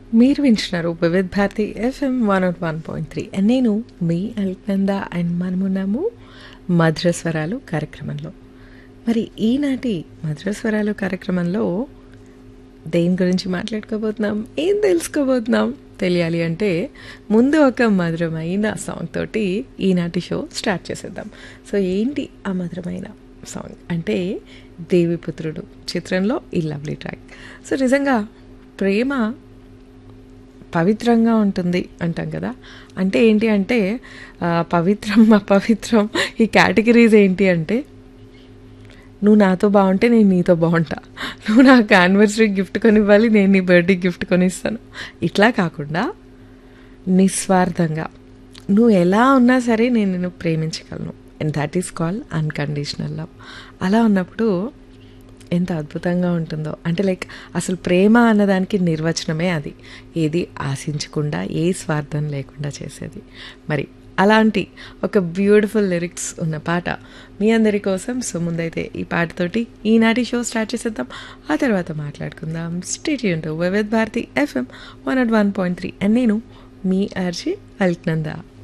మీరు వింటున్నారు Vividh Bharati FM one naught one point three నేను మీ అల్కంద అండ్ మనమున్నాము మధురస్వరాలు కార్యక్రమంలో మరి ఈనాటి మధురస్వరాలు కార్యక్రమంలో దేని గురించి మాట్లాడుకోబోతున్నాం ఏం తెలుసుకోబోతున్నాం తెలియాలి అంటే ముందు ఒక మధురమైన సాంగ్ తోటి ఈనాటి షో స్టార్ట్ చేసేద్దాం సో ఏంటి ఆ మధురమైన సాంగ్ అంటే దేవిపుత్రుడు చిత్రంలో ఈ లవ్లీ ట్రాక్ సో నిజంగా ప్రేమ పవిత్రంగా ఉంటుంది అంటాం కదా అంటే ఏంటి అంటే ఆ, పవిత్రం అపవిత్రం ఈ కేటగిరీస్ ఏంటి అంటే నువ్వు నాతో బాగుంటే నేను నీతో బాగుంటా నువ్వు నాకు యానివర్సరీ గిఫ్ట్ కొనివ్వాలి నేను నీ బర్త్డే గిఫ్ట్ కొనిస్తాను ఇట్లా కాకుండా నిస్వార్థంగా నువ్వు ఎలా ఉన్నా సరే నేను నిన్ను ప్రేమించగలను and that is call unconditional love అలా ఉన్నప్పుడు ఎంత అద్భుతంగా ఉంటుందో అంటే లైక్ అసలు ప్రేమ అన్నదానికి నిర్వచనమే అది ఏది ఆశించకుండా ఏ స్వార్థం లేకుండా చేసేది మరి అలాంటి ఒక బ్యూటిఫుల్ లిరిక్స్ ఉన్న పాట మీ అందరి కోసం సో ముందైతే ఈ పాటతోటి ఈనాటి షో స్టార్ట్ చేసేద్దాం ఆ తర్వాత మాట్లాడుకుందాం stay tuned to Vividh Bharati FM one at one point three and నేను మీ ఆర్జీ అల్క్నందా